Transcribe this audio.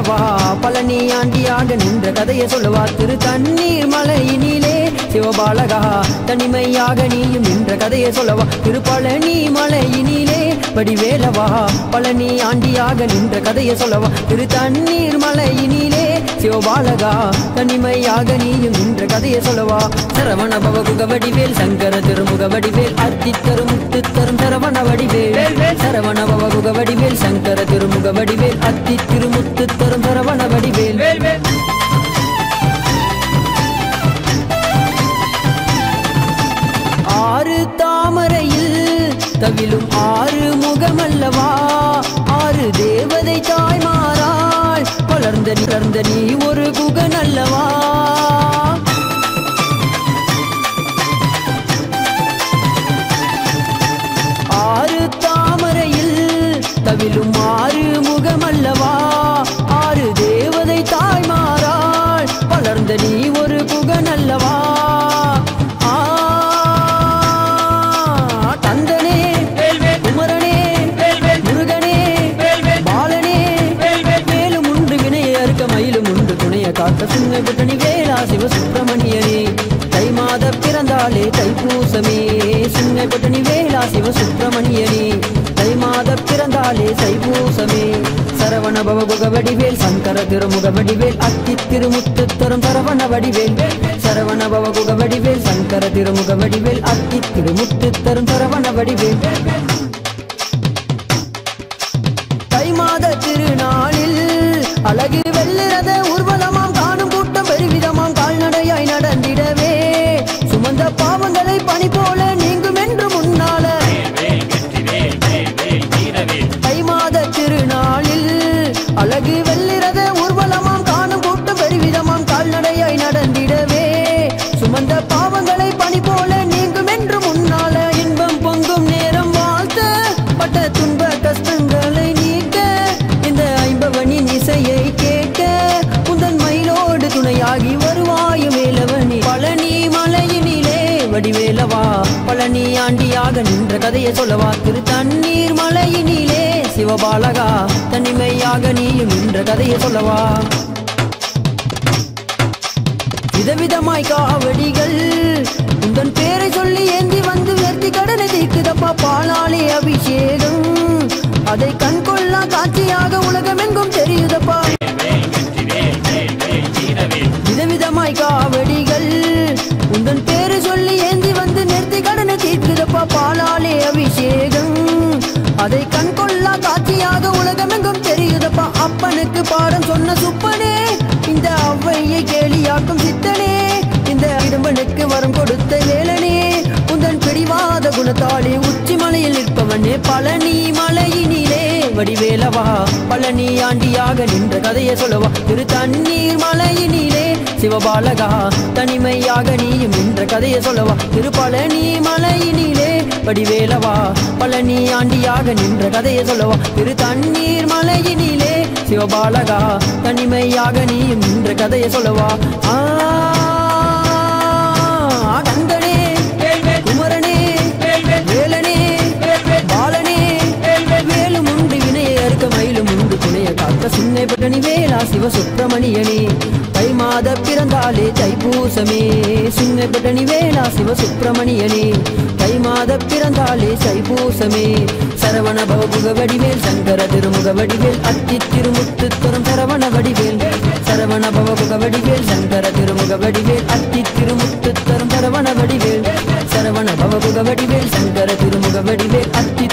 வடிவேலவா பழனி ஆண்டியாக நின்ற கதையை சொல்லவா திரு தண்ணீர் மலையினிலே சிவபாலகா தனிமையாக நீயும் நின்ற கதையை சொல்லவா திரு பழனி மலையினிலே வடிவேலவா பழனி ஆண்டியாக நின்ற கதையை சொல்லவா திரு தண்ணீர் மலையினிலே சிவபாலகா தனிமையாக நீயும் நின்ற கதையை சொல்லவா சரவண பவ குகவடிவேல் சங்கர திருமுக வடிவேல் அத்தி தரும் முத்து தரும் சரவண வடிவேல் சரவண பவ குகவடிவேல் சங்கர திருமுக வடிவேல் அத்தி திருமுத்து தரும் சரவண வடிவேல் ஆறு தாமரையில் தவிலும் ஆறு முகமல்லவா ஆறு தேவதை தாய்மாராள் வளர்ந்த வளர்ந்த நீ ஒரு குகன் அல்லவா ஆறு தாமரையில் தவிலும் ஆறு முகமல்லவா ஆறு தேவதை தாய்மாராள் வளர்ந்த நீ ஒரு புகன் அல்லவா ஆ, தந்தனே குமரனே முருகனே பாலனே மேலும் உண்டு வினையை அறுக்க மயிலும் உண்டு துணைய காக்க சுண்ணை புட்டணி வேளா சிவ சுப்பிரமணியனே தை மாத பிறந்தாலே தைப்பூசமே சுண்ணை புட்டணி வேளா சிவ சுப்பிரமணியனே தை மாத பிறந்தாலே தைப்பூசமே சரவண பவ குக வடிவேல் சங்கர திருமுக வடிவேல் அத்தி திருமுத்து தரும் சரவண வடிவேல் சரவண பவ குக வடிவேல் சங்கர திருமுக வடிவேல் அத்தி திருமுத்து தரும் சரவண வடிவேல் தை மாத திருநாளில் அழகு வெள்ளிரத ஊர்வலமாம் காணும் கூட்டம் பெருவிதமாம் கால்நடையாய் நடந்திடவே சுமந்த பாவங்களை பனி போல நீங்கும் என்று முன்னால தை மாத திருநாளில் அழகு வெள்ளிரத ஊர்வலமாம் காணும் கூட்டம் பெருவிதமாம் கால்நடையாய் நடந்திடவே சுமந்த பாவங்களை பனி போல நீங்கும் என்று முன்னால இன்பம் பொங்கும் நேரம் வாழ்த்த பட்ட துன்ப கஷ்டங்களை நீக்க இந்த ஐம்பவனின் இசையை கேட்க உந்தன் மயிலோடு துணையாகி வருவாய் வேலவனி பழனி மலையினிலே வடிவேலவா பழனி ஆண்டியாக நின்ற கதையை சொல்லவா திரு தண்ணீர் மலையினிலே சிவபாலகா தனிமையாக நீயும் நின்ற கதையை சொல்லவா விதவிதமாய் காவடிகள் உந்தன் பேரை சொல்லி ஏந்தி வந்து வெற்றி கடனை தீக்குதப்பா பாலாளி அபிஷேகம் அதை கண் கொள்ளா காட்சியாக உலகமெங்கும் தெரியுதப்பா விதவிதமாய் காவடிகள் உந்தன் பேரு சொல்லி ஏந்தி வந்து நிறுத்தி கடனை தீர்க்குதப்பா பாலாளி அபிஷேகம் அதை கண் கொள்ளா காட்சியாக உலகமெங்கும் தெரியுதப்பா அப்பனுக்கு பாடம் சொன்ன சுப்பனே இந்த அவ்வையை கேலியாக்கும் சித்தனே இந்த இடும்பனுக்கு வரம் கொடுத்த வேலனே உந்தன் பிடிவாத குணத்தாளி உச்சி மலையில் நிற்பவனே பழனி மலையினிலே வடிவேலவா பழனி ஆண்டியாக நின்ற கதையை சொல்லவா திரு தண்ணீர் மலையினிலே சிவபாலகா தனிமையாக நீயும் நின்ற கதையை சொல்லவா திரு பழனி மலையினிலே வடிவேலவா பழனி ஆண்டியாக நின்ற கதையை சொல்லவா திரு தண்ணீர் மலையினிலே சிவபாலகா தனிமையாக நீயும் நின்ற கதையை சொல்லவா ஆ கந்தனே குமரனே வேலனே பாலனே வேலும் உண்டு வினையை அறுக்க மயிலும் உண்டு துணைய காக்க சுண்ணை பட்டணி வேளா சிவ சுப்பிரமணியனே தை மாத பிறந்தாலே தைப்பூசமே சுண்ணை பட்டணி வேளா சிவ சுப்பிரமணியனே தை மாத பிறந்தாலே தைப்பூசமே சரவண பவபுக வடிவேல் சங்கர திருமுக வடிவேல் அத்தி திருமுத்து தரும் சரவண வடிவேல் சரவண பவபுக வடிவேல் சங்கர திருமுக வடிவேல் அத்தி திருமுத்து தரும் சரவண வடிவேல் சரவண பவபுக வடிவேல் சங்கர திருமுக வடிவேல் அத்தி